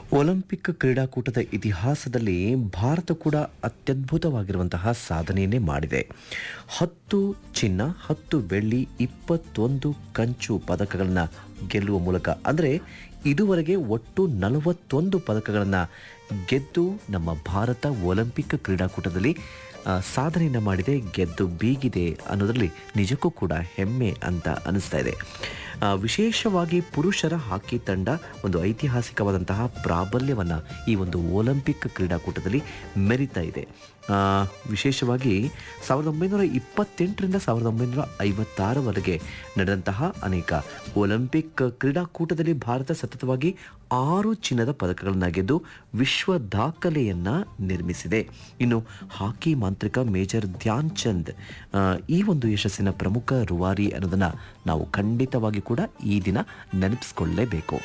Olympic ಕ್ರೀಡಾಕೂಟದ ಇತಿಹಾಸದಲ್ಲಿ ಭಾರತ ಕೂಡ ಅತ್ಯದ್ಭುತವಾಗಿರುವಂತಹ ಸಾಧನೆಯನ್ನೇ ಮಾಡಿದೆ ಹತ್ತು ಚಿನ್ನ ಹತ್ತು ಬೆಳ್ಳಿ ಇಪ್ಪತ್ತೊಂದು ಕಂಚು ಪದಕಗಳನ್ನು ಗೆಲ್ಲುವ ಮೂಲಕ ಅಂದರೆ ಇದುವರೆಗೆ ಒಟ್ಟು ನಲವತ್ತೊಂದು ಪದಕಗಳನ್ನು ಗೆದ್ದು ನಮ್ಮ ಭಾರತ ಒಲಿಂಪಿಕ್ ಕ್ರೀಡಾಕೂಟದಲ್ಲಿ ಆ, ಸಾಧನೆಯನ್ನು ಮಾಡಿದೆ ಗೆದ್ದು ಬೀಗಿದೆ ಅನ್ನೋದರಲ್ಲಿ ನಿಜಕ್ಕೂ ಕೂಡ ಹೆಮ್ಮೆ ಅಂತ ಅನಿಸ್ತಾ ಇದೆ ಆ, ವಿಶೇಷವಾಗಿ ಪುರುಷರ ಹಾಕಿ ತಂಡ ಒಂದು ಐತಿಹಾಸಿಕವಾದಂತಹ ಪ್ರಾಬಲ್ಯವನ್ನು ಈ ಒಂದು ಒಲಿಂಪಿಕ್ ಕ್ರೀಡಾಕೂಟದಲ್ಲಿ ಮೆರಿತಾ ಇದೆ ಆ, ವಿಶೇಷವಾಗಿ ಸಾವಿರದ ಒಂಬೈನೂರ ಇಪ್ಪತ್ತೆಂಟರಿಂದ ಸಾವಿರದ ಒಂಬೈನೂರ ಐವತ್ತಾರವರೆಗೆ ನಡೆದಂತಹ ಅನೇಕ ಒಲಿಂಪಿಕ್ ಕ್ರೀಡಾಕೂಟದಲ್ಲಿ ಭಾರತ ಸತತವಾಗಿ ಆರು ಚಿನ್ನದ ಪದಕಗಳನ್ನು ಗೆದ್ದು ವಿಶ್ವ ದಾಖಲೆಯನ್ನ ನಿರ್ಮಿಸಿದೆ ಇನ್ನು ಹಾಕಿ ಮಾಂತ್ರಿಕ ಮೇಜರ್ ಧ್ಯಾನ್ ಚಂದ್ ಆ, ಈ ಒಂದು ಯಶಸ್ಸಿನ ಪ್ರಮುಖ ರೂವಾರಿ ಅನ್ನೋದನ್ನ ನಾವು ಖಂಡಿತವಾಗಿ ಕೂಡ ಈ ದಿನ ನೆನಪಿಸ್ಕೊಳ್ಳೇಬೇಕು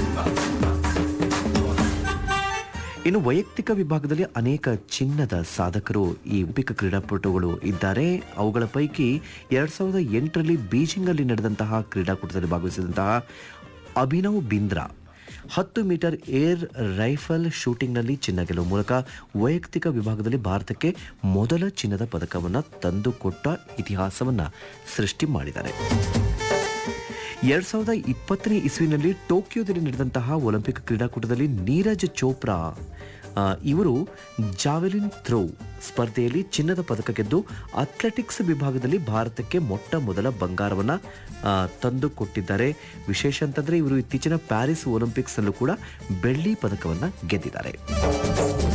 ಇನ್ನು ವೈಯಕ್ತಿಕ ವಿಭಾಗದಲ್ಲಿ ಅನೇಕ ಚಿನ್ನದ ಸಾಧಕರು ಈ ಒಲಿಂಪಿಕ್ ಕ್ರೀಡಾಪಟುಗಳು ಇದ್ದಾರೆ ಅವುಗಳ ಪೈಕಿ ಎರಡ್ ಸಾವಿರದ ಎಂಟರಲ್ಲಿ ಬೀಜಿಂಗ್ನಲ್ಲಿ ನಡೆದಂತಹ ಕ್ರೀಡಾಕೂಟದಲ್ಲಿ ಭಾಗವಹಿಸಿದಂತಹ ಅಭಿನವ್ ಬಿಂದ್ರಾ ಹತ್ತು ಮೀಟರ್ ಏರ್ ರೈಫಲ್ ಶೂಟಿಂಗ್ನಲ್ಲಿ ಚಿನ್ನ ಗೆಲ್ಲುವ ಮೂಲಕ ವೈಯಕ್ತಿಕ ವಿಭಾಗದಲ್ಲಿ ಭಾರತಕ್ಕೆ ಮೊದಲ ಚಿನ್ನದ ಪದಕವನ್ನು ತಂದುಕೊಟ್ಟ ಇತಿಹಾಸವನ್ನು ಸೃಷ್ಟಿ ಮಾಡಿದ್ದಾರೆ ಎರಡ್ ಸಾವಿರದ ಇಪ್ಪತ್ತನೇ ಇಸ್ವಿನಲ್ಲಿ ಟೋಕಿಯೋದಲ್ಲಿ ನಡೆದಂತಹ ಒಲಿಂಪಿಕ್ ಕ್ರೀಡಾಕೂಟದಲ್ಲಿ ನೀರಜ್ ಚೋಪ್ರಾ ಆ, ಇವರು ಜಾವೆಲಿನ್ ಥ್ರೋ ಸ್ಪರ್ಧೆಯಲ್ಲಿ ಚಿನ್ನದ ಪದಕ ಗೆದ್ದು ಅಥ್ಲೆಟಿಕ್ಸ್ ವಿಭಾಗದಲ್ಲಿ ಭಾರತಕ್ಕೆ ಮೊಟ್ಟ ಮೊದಲ ಬಂಗಾರವನ್ನು ತಂದು ಕೊಟ್ಟಿದ್ದಾರೆ ವಿಶೇಷ ಅಂತಂದ್ರೆ ಇವರು ಇತ್ತೀಚಿನ ಪ್ಯಾರಿಸ್ ಒಲಿಂಪಿಕ್ಸ್ನಲ್ಲೂ ಕೂಡ ಬೆಳ್ಳಿ ಪದಕವನ್ನು ಗೆದ್ದಿದ್ದಾರೆ